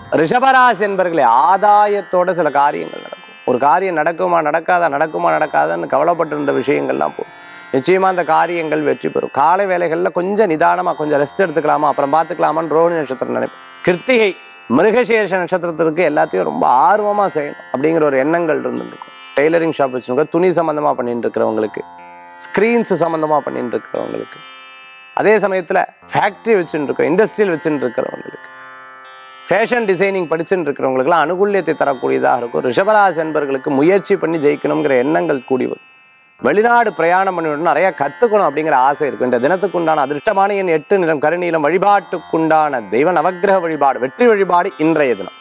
ரிஷபராசி என்பர்களே ஆதாயத்தோட சில காரியங்கள் நடக்கும் ஒரு காரியம் நடக்குமா நடக்காதா நடக்குமா நடக்காதான்னு கவலைப்பட்டு இருந்த விஷயங்கள்லாம் போகும் நிச்சயமா அந்த காரியங்கள் வெற்றி பெறும் காலை வேலைகளில் கொஞ்சம் நிதானமா கொஞ்சம் ரெஸ்ட் எடுத்துக்கலாமா அப்புறம் பார்த்துக்கலாமான்னு ரோஹிணி நட்சத்திரம் நினைப்பேன் கிருத்திகை மிருகசீர்ஷ நட்சத்திரத்திற்கு எல்லாத்தையும் ரொம்ப ஆர்வமா செய்யணும் அப்படிங்கிற ஒரு எண்ணங்கள் இருந்துருக்கும் டெய்லரிங் ஷாப் வச்சுருக்க துணி சம்மந்தமா பண்ணிட்டு இருக்கிறவங்களுக்கு ஸ்க்ரீன்ஸ் சம்மந்தமா பண்ணிட்டு இருக்கிறவங்களுக்கு அதே சமயத்தில் ஃபேக்ட்ரி வச்சுட்டு இருக்கோம் இண்டஸ்ட்ரியல் வச்சுட்டு இருக்கிறவங்களுக்கு ஃபேஷன் டிசைனிங் படிச்சுட்டு இருக்கிறவங்களுக்குலாம் அனுகூல்யத்தை தரக்கூடியதாக இருக்கும் ரிஷபராசி என்பர்களுக்கு முயற்சி பண்ணி ஜெயிக்கணுங்கிற எண்ணங்கள் கூடி வரும் வெளிநாடு பிரயாணம் பண்ணிவிட்டு நிறைய கற்றுக்கணும் அப்படிங்கிற ஆசை இருக்கும் இந்த தினத்துக்குண்டான அதிர்ஷ்டமான என் எட்டு நிறம் கருநீலம் வழிபாட்டுக்குண்டான தெய்வ நவக்கிரக வழிபாடு வெற்றி வழிபாடு இன்றைய தினம்